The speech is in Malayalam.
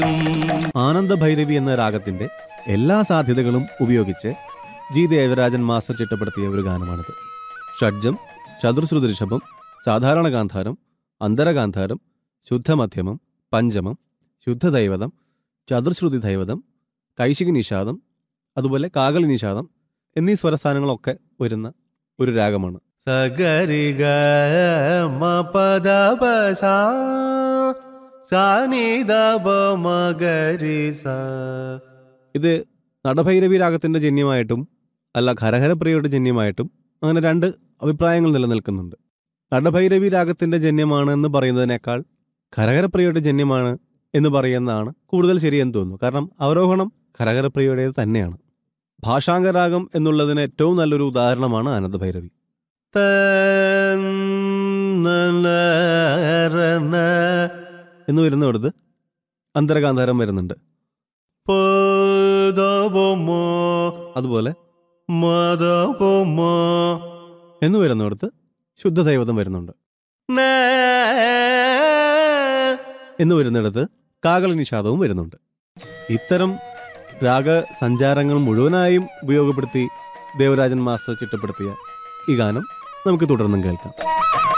ആനന്ദഭൈരവി എന്ന രാഗത്തിന്റെ എല്ലാ സാധ്യതകളും ഉപയോഗിച്ച് ജി ദേവരാജൻ മാസ്റ്റർ ചിട്ടപ്പെടുത്തിയ ഒരു ഗാനമാണിത് ഷഡ്ജം ചതുർശ്രുതി ഋഷഭം സാധാരണ ഗാന്ധാരം അന്തരഗാന്ധാരം ശുദ്ധമധ്യമം പഞ്ചമം ശുദ്ധദൈവതം ചതുർശ്രുതി ദൈവതം കൈശികി നിഷാദം അതുപോലെ കാകളി നിഷാദം എന്നീ സ്വരസ്ഥാനങ്ങളൊക്കെ വരുന്ന ഒരു രാഗമാണ് സഗരി ഗ മ പദ പ സാ സാ നി ദ പ മ ഗരി സ ഇത് നടഭൈരവി രാഗത്തിന്റെ ജന്യമായിട്ടും അല്ല ഖരഹരപ്രിയയുടെ ജന്യമായിട്ടും അങ്ങനെ രണ്ട് അഭിപ്രായങ്ങൾ നിലനിൽക്കുന്നുണ്ട് നടഭൈരവി രാഗത്തിന്റെ ജന്യമാണ് എന്ന് പറയുന്നതിനേക്കാൾ ഖരഹരപ്രിയയുടെ ജന്യമാണ് എന്ന് പറയുന്നതാണ് കൂടുതൽ ശരിയെന്ന് തോന്നുന്നു കാരണം അവരോഹണം ഖരഹരപ്രിയയുടേത് തന്നെയാണ് ഭാഷാംഗരാഗം എന്നുള്ളതിന് ഏറ്റവും നല്ലൊരു ഉദാഹരണമാണ് ആനന്ദഭൈരവി തൻ ന ര ന എന്ന് വരുന്നിടത്ത് അന്തരകാന്താരം വരുന്നുണ്ട് പ ദ പ മ അതുപോലെ മ ദ പ മ എന്ന് വരുന്നിടത്ത് ശുദ്ധദൈവതം വരുന്നുണ്ട് ന എന്ന് വരുന്നിടത്ത് കാകളി നിഷാദവും വരുന്നുണ്ട് ഇത്തരം രാഗ സഞ്ചാരങ്ങൾ മുഴുവനായും ഉപയോഗപ്പെടുത്തി ദേവരാജൻ മാസ്റ്റർ ചിട്ടപ്പെടുത്തിയ ഈ ഗാനം നമുക്ക് തുടർന്നും കേൾക്കാം